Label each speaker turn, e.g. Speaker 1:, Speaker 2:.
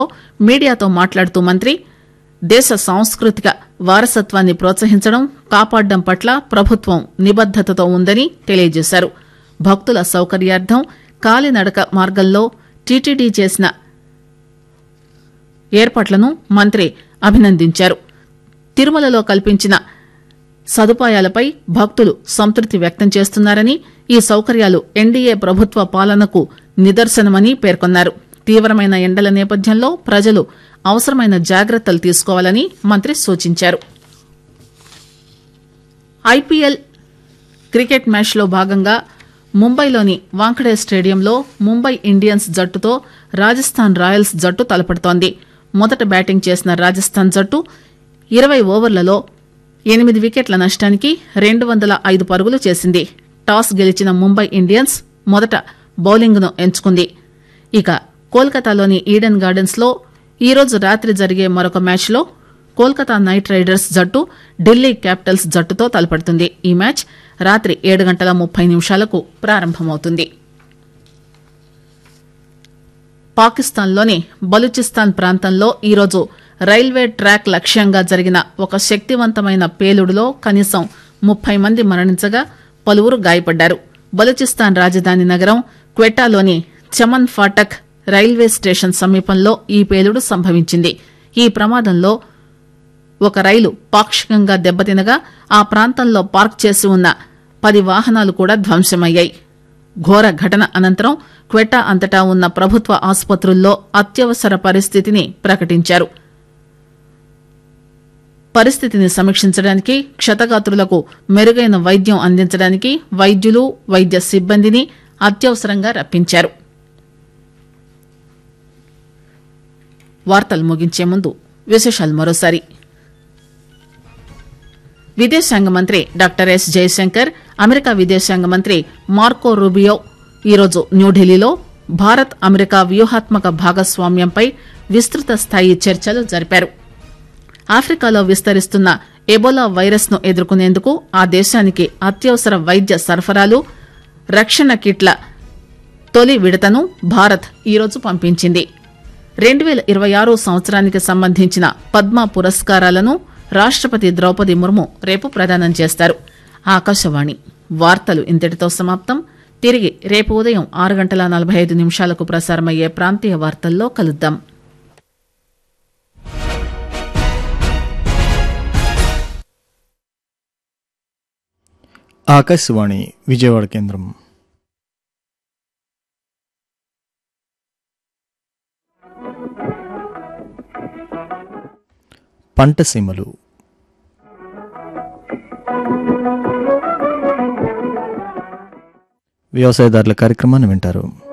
Speaker 1: మీడియాతో మాట్లాడుతూ మంత్రి దేశ సాంస్కృతిక వారసత్వాన్ని ప్రోత్సహించడం కాపాడడం పట్ల ప్రభుత్వం నిబద్దతతో ఉందని తెలియజేశారు భక్తుల సౌకర్యార్థం కాలినడక మార్గంలో టీటీడీ చేసిన ఏర్పాట్లను మంత్రి అభినందించారు తిరుమలలో కల్పించిన సదుపాయాలపై భక్తులు సంతృప్తి వ్యక్తం చేస్తున్నారని ఈ సౌకర్యాలు ఎన్డీఏ ప్రభుత్వ పాలనకు నిదర్శనమని పేర్కొన్నారు తీవ్రమైన ఎండల నేపథ్యంలో ప్రజలు అవసరమైన జాగ్రత్తలు తీసుకోవాలని మంత్రి సూచించారు ఐపీఎల్ క్రికెట్ మ్యాచ్లో భాగంగా ముంబైలోని వాంఖడే స్టేడియంలో ముంబై ఇండియన్స్ జట్టుతో రాజస్థాన్ రాయల్స్ జట్టు తలపడుతోంది మొదట బ్యాటింగ్ చేసిన రాజస్థాన్ జట్టు ఇరవై ఓవర్లలో ఎనిమిది వికెట్ల నష్టానికి రెండు వందల ఐదు పరుగులు చేసింది టాస్ గెలిచిన ముంబై ఇండియన్స్ మొదట బౌలింగ్ ను ఎంచుకుంది ఇక కోల్కతాలోని ఈడెన్ గార్డెన్స్ లో ఈరోజు రాత్రి జరిగే మరొక మ్యాచ్ లో కోల్కతా నైట్ రైడర్స్ జట్టు ఢిల్లీ క్యాపిటల్స్ జట్టుతో తలపడుతుంది ఈ మ్యాచ్ రాత్రి ఏడు గంటల ముప్పై నిమిషాలకు ప్రారంభమవుతుంది పాకిస్తాన్లోని బలూచిస్తాన్ ప్రాంతంలో ఈరోజు రైల్వే ట్రాక్ లక్ష్యంగా జరిగిన ఒక శక్తివంతమైన పేలుడులో కనీసం ముప్పై మంది మరణించగా పలువురు గాయపడ్డారు బలూచిస్తాన్ రాజధాని నగరం క్వెటాలోని చమన్ ఫాటక్ రైల్వే స్టేషన్ సమీపంలో ఈ పేలుడు సంభవించింది ఈ ప్రమాదంలో ఒక రైలు పాక్షికంగా దెబ్బతినగా ఆ ప్రాంతంలో పార్క్ చేసి ఉన్న పది వాహనాలు కూడా ధ్వంసమయ్యాయి ఘోర ఘటన అనంతరం క్వెట్టా అంతటా ఉన్న ప్రభుత్వ ఆసుపత్రుల్లో అత్యవసర పరిస్థితిని ప్రకటించారు పరిస్థితిని సమీక్షించడానికి క్షతగాత్రులకు మెరుగైన వైద్యం అందించడానికి వైద్యులు వైద్య సిబ్బందిని అత్యవసరంగా రప్పించారు వార్తలు ముగించే ముందు విశేషాలు మరోసారి విదేశాంగ మంత్రి డాక్టర్ ఎస్ జయశంకర్ అమెరికా విదేశాంగ మంత్రి మార్కో రూబియో ఈరోజు న్యూఢిల్లీలో భారత్ అమెరికా వ్యూహాత్మక భాగస్వామ్యంపై విస్తృత స్థాయి చర్చలు జరిపారు ఆఫ్రికాలో విస్తరిస్తున్న ఎబోలా వైరస్ ను ఎదుర్కొనేందుకు ఆ దేశానికి అత్యవసర వైద్య సరఫరాలు రక్షణ కిట్ల తొలి విడతను భారత్ ఈరోజు పంపించింది రెండు పేల ఇరవై ఆరు సంవత్సరానికి సంబంధించిన పద్మ పురస్కారాలను రాష్టపతి ద్రౌపది ముర్ము రేపు ప్రదానం చేస్తారు ఆకాశవాణి వార్తలు ఇంతటితో సమాప్తం తిరిగి రేపు ఉదయం ఆరు గంటల నలభై ఐదు నిమిషాలకు ప్రసారమయ్యే ప్రాంతీయ వార్తల్లో కలుద్దాం
Speaker 2: ఆకాశవాణి విజయవాడ కేంద్రం పంట సీమలు వ్యవసాయదారుల కార్యక్రమాన్ని వింటారు